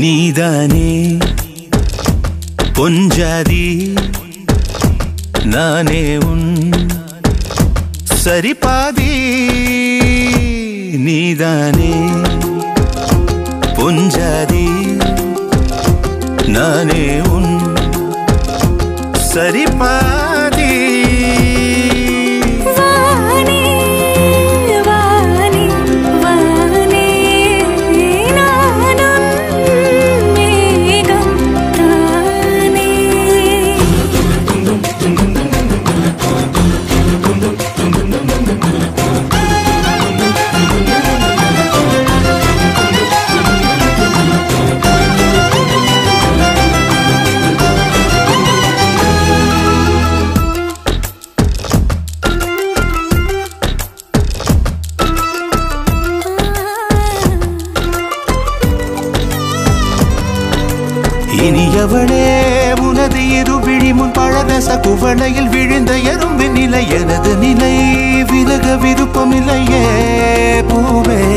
நீதானே பொஞ்சாதி நானே உன் சரிபாதி நீதானே பொஞ்சாதி நானே உன் சரிபாதி வானே வானே வானே நானும் மேகம் தானே இனியவளே உனது இரு விழி முன் பழதச குவளையில் விழுந்த எறும்பின் நிலை எனது நிலை விலக விருப்பமில்லையே பூவே